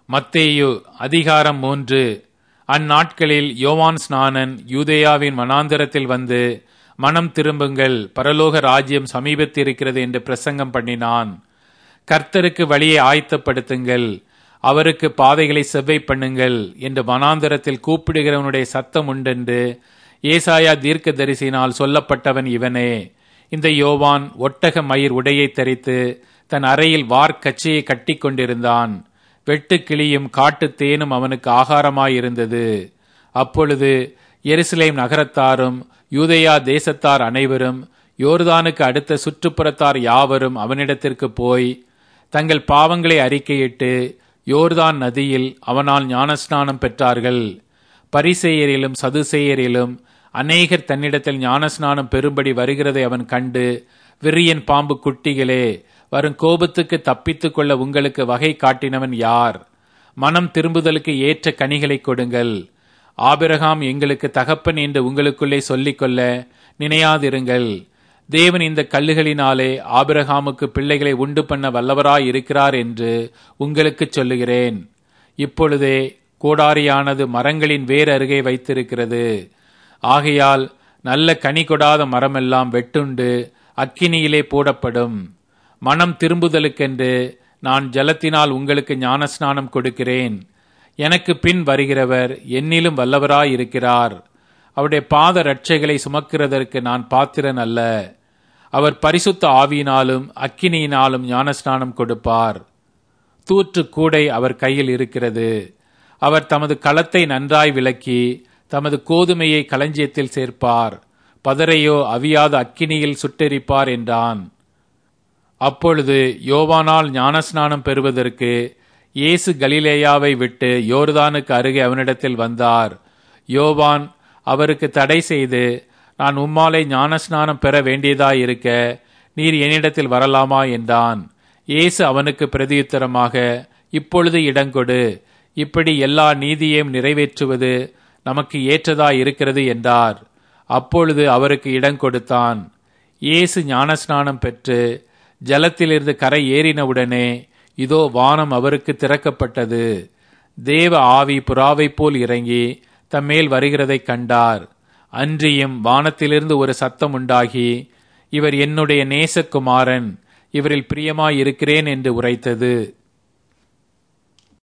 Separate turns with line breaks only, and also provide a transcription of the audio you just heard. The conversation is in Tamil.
மத்தேயு அதிகாரம் மூன்று அந்நாட்களில் யோவான் ஸ்நானன் யூதேயாவின் வனாந்தரத்தில் வந்து மனம் திரும்புங்கள் பரலோக ராஜ்யம் சமீபத்திருக்கிறது என்று பிரசங்கம் பண்ணினான் கர்த்தருக்கு வழியை ஆயத்தப்படுத்துங்கள் அவருக்கு பாதைகளை செவ்வை பண்ணுங்கள் என்று வனாந்தரத்தில் கூப்பிடுகிறவனுடைய சத்தம் உண்டென்று ஏசாயா தீர்க்க தரிசினால் சொல்லப்பட்டவன் இவனே இந்த யோவான் ஒட்டக மயிர் உடையை தரித்து தன் அறையில் வார்க்கச்சையை கட்டி கொண்டிருந்தான் வெட்டு கிளியும் காட்டு தேனும் அவனுக்கு ஆகாரமாயிருந்தது அப்பொழுது எருசலேம் நகரத்தாரும் யூதேயா தேசத்தார் அனைவரும் யோர்தானுக்கு அடுத்த சுற்றுப்புறத்தார் யாவரும் அவனிடத்திற்கு போய் தங்கள் பாவங்களை அறிக்கையிட்டு யோர்தான் நதியில் அவனால் ஞானஸ்நானம் பெற்றார்கள் பரிசெயரிலும் சதுசெயரிலும் அநேகர் தன்னிடத்தில் ஞானஸ்நானம் பெறும்படி வருகிறதை அவன் கண்டு விரியன் பாம்பு குட்டிகளே வரும் கோபத்துக்கு தப்பித்துக் கொள்ள உங்களுக்கு வகை காட்டினவன் யார் மனம் திரும்புதலுக்கு ஏற்ற கனிகளை கொடுங்கள் ஆபிரகாம் எங்களுக்கு தகப்பன் என்று உங்களுக்குள்ளே சொல்லிக்கொள்ள நினையாதிருங்கள் தேவன் இந்த கல்லுகளினாலே ஆபிரகாமுக்கு பிள்ளைகளை உண்டு பண்ண வல்லவராய் இருக்கிறார் என்று உங்களுக்கு சொல்லுகிறேன் இப்பொழுதே கோடாரியானது மரங்களின் வேர் அருகே வைத்திருக்கிறது ஆகையால் நல்ல கனி கொடாத மரமெல்லாம் வெட்டுண்டு அக்கினியிலே போடப்படும் மனம் திரும்புதலுக்கென்று நான் ஜலத்தினால் உங்களுக்கு ஞானஸ்நானம் கொடுக்கிறேன் எனக்கு பின் வருகிறவர் என்னிலும் வல்லவராயிருக்கிறார் அவருடைய பாத ரட்சைகளை சுமக்கிறதற்கு நான் பாத்திரன் அல்ல அவர் பரிசுத்த ஆவியினாலும் அக்கினியினாலும் ஞானஸ்நானம் கொடுப்பார் தூற்று கூடை அவர் கையில் இருக்கிறது அவர் தமது களத்தை நன்றாய் விளக்கி தமது கோதுமையை களஞ்சியத்தில் சேர்ப்பார் பதரையோ அவியாத அக்கினியில் சுட்டெரிப்பார் என்றான் அப்பொழுது யோவானால் ஞானஸ்நானம் பெறுவதற்கு இயேசு கலிலேயாவை விட்டு யோர்தானுக்கு அருகே அவனிடத்தில் வந்தார் யோவான் அவருக்கு தடை செய்து நான் உம்மாலை ஞானஸ்நானம் பெற வேண்டியதாயிருக்க நீர் என்னிடத்தில் வரலாமா என்றான் இயேசு அவனுக்கு பிரதியுத்தரமாக இப்பொழுது இடங்கொடு இப்படி எல்லா நீதியையும் நிறைவேற்றுவது நமக்கு ஏற்றதா இருக்கிறது என்றார் அப்பொழுது அவருக்கு இடம் கொடுத்தான் இயேசு ஞானஸ்நானம் பெற்று ஜலத்திலிருந்து கரை ஏறினவுடனே இதோ வானம் அவருக்கு திறக்கப்பட்டது தேவ ஆவி புறாவைப் போல் இறங்கி தம்மேல் வருகிறதைக் கண்டார் அன்றியும் வானத்திலிருந்து ஒரு சத்தம் உண்டாகி இவர் என்னுடைய நேசகுமாரன் இவரில் பிரியமாயிருக்கிறேன் என்று உரைத்தது